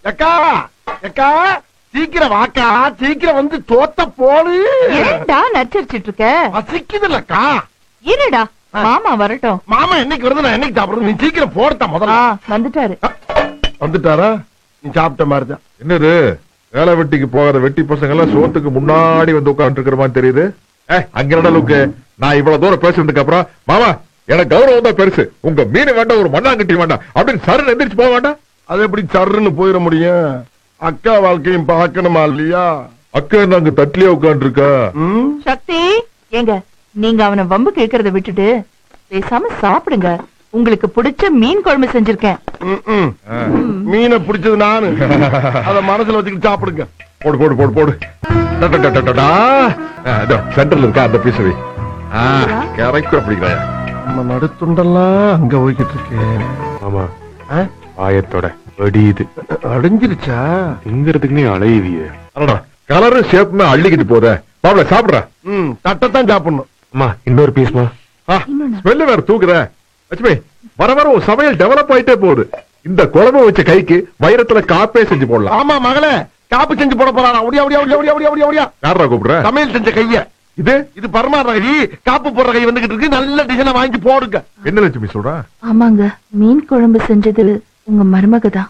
எக்கா எக்கா சீக்கிரம் வாக்கா சீக்கிரம் வந்து தோத்த போடு ஏன்டா நச்சரிச்சிட்டு இருக்க பசிக்குது இல்லக்கா இருடா மாமா வரட்டும் மாமா என்னைக்கு வருது நான் என்னைக்கு சாப்பிடுறது நீ சீக்கிரம் போடுத்த ஆ முதல்ல வந்துட்டாரு வந்துட்டாரா நீ சாப்பிட்ட மாதிரி தான் என்னது வேலை வெட்டிக்கு போகாத வெட்டி பசங்க எல்லாம் சோத்துக்கு முன்னாடி வந்து உட்கார்ந்து இருக்கிற மாதிரி தெரியுது ஏய், அங்க என்னடா லுக்கு நான் இவ்வளவு தூரம் பேசுனதுக்கு அப்புறம் மாமா எனக்கு கௌரவம் தான் பெருசு உங்க மீன் வேண்டாம் ஒரு மண்ணாங்கட்டி வேண்டாம் அப்படின்னு சரண் எந்திரிச்சு போக வேண்டாம் அது எப்படி சர்ன்னு போயிட முடியும் அக்கா வாழ்க்கையும் பார்க்கணுமா இல்லையா அக்கா என்ன அங்க தட்டிலே உட்கார்ந்து இருக்கா ம்? சக்தி ஏங்க நீங்க அவனை வம்பு கேக்குறத விட்டுட்டு பேசாம சாப்பிடுங்க உங்களுக்கு பிடிச்ச மீன் குழம்பு செஞ்சிருக்கேன் ம், ம். மீனை பிடிச்சது நானு அத மனசுல வச்சுக்கிட்டு சாப்பிடுங்க போடு போடு போடு போடு டா, டா, டா, டா, டா, டா. ஆ, இதோ, சென்டர்ல இருக்கா அந்த பீஸ் கரெக்டா பிடிக்கிறேன் நம்ம நடுத்துண்டெல்லாம் அங்க போய்கிட்டு இருக்கேன் ஆமா ஆ? ஆயத்தோட வெடியுது அடைஞ்சிருச்சா திங்கிறதுக்கு நீ அலையுவிய அடடா கலரும் ஷேப்புமே அள்ளிக்கிட்டு போதே பாவல சாப்பிடுற ம் தட்டைத்தான் சாப்பிடணும் அம்மா இன்னொரு பீஸ்மா ஸ்மெல்லு வேற தூக்குற லட்சுமி வர வர உன் சமையல் டெவலப் ஆயிட்டே போகுது இந்த குழம்பு வச்ச கைக்கு வைரத்துல காப்பே செஞ்சு போடலாம் ஆமா மகளே காப்பு செஞ்சு போட போறானா ஒடியா ஒடியா ஒடியா ஒடியா ஒடியா ஒடியா ஒடியா யாரா கூப்பிடுற சமையல் செஞ்ச கைய இது இது பரமாற கை காப்பு போடுற கை வந்துகிட்டு இருக்கு நல்ல டிசைனை வாங்கி போடுங்க என்ன லட்சுமி சொல்ற ஆமாங்க மீன் குழம்பு செஞ்சது உங்க மருமக தான்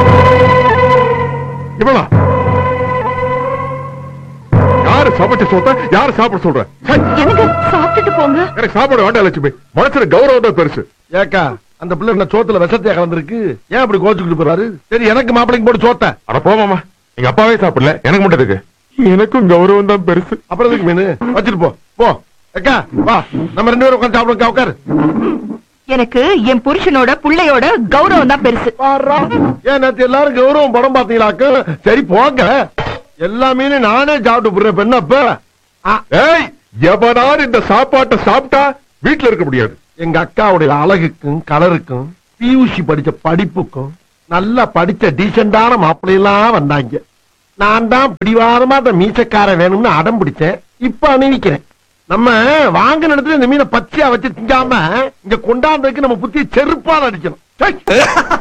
இவளா யாரு சமைச்ச சொத்த யாரு சாப்பிட சொல்ற சை, எனக்கு சாப்பிட்டுட்டு போங்க எனக்கு சாப்பாடு வேண்டாம் லட்சுமி மனசுல கௌரவம் தான் பெருசு ஏக்கா அந்த பிள்ளை என்ன சோத்துல விஷத்தையா கலந்துருக்கு ஏன் அப்படி கோச்சுக்கிட்டு போறாரு சரி எனக்கு மாப்பிளைக்கு போட்டு சோத்த அட போமாமா எங்க அப்பாவே சாப்பிடல எனக்கு மட்டும் இருக்கு எனக்கும் கௌரவம் தான் பெருசு அப்புறம் எதுக்கு மீன் வச்சுட்டு போ போ ஏக்கா வா நம்ம ரெண்டு பேரும் உட்காந்து சாப்பிடுங்க உட்காரு எனக்கு என் புருஷனோட புள்ளையோட கௌரவம் தான் பெருசு பாருடா. ஏன் நேத்து எல்லாரும் கௌரவம் படம் பாத்தீங்களாக்கு சரி போங்க எல்லா மீனும் நானே சாப்பிட்டு போடுறேன் இப்ப என்னப்ப ஆ, ஏய் எவனார் இந்த சாப்பாட்டை சாப்பிட்டா வீட்டுல இருக்க முடியாது எங்க அக்காவுடைய அழகுக்கும் கலருக்கும் பியூசி படிச்ச படிப்புக்கும் நல்லா படிச்ச டீசெண்டான மாப்பிள்ளையெல்லாம் வந்தாங்க நான் தான் பிடிவாதமா அந்த மீசக்கார வேணும்னு அடம் பிடிச்சேன் இப்ப அணிவிக்கிறேன் நம்ம வாங்கின இடத்துல இந்த மீனை பச்சையா வச்சு திங்காம இங்க கொண்டாந்ததுக்கு நம்ம புத்தி செருப்பால் அடிக்கணும் சை.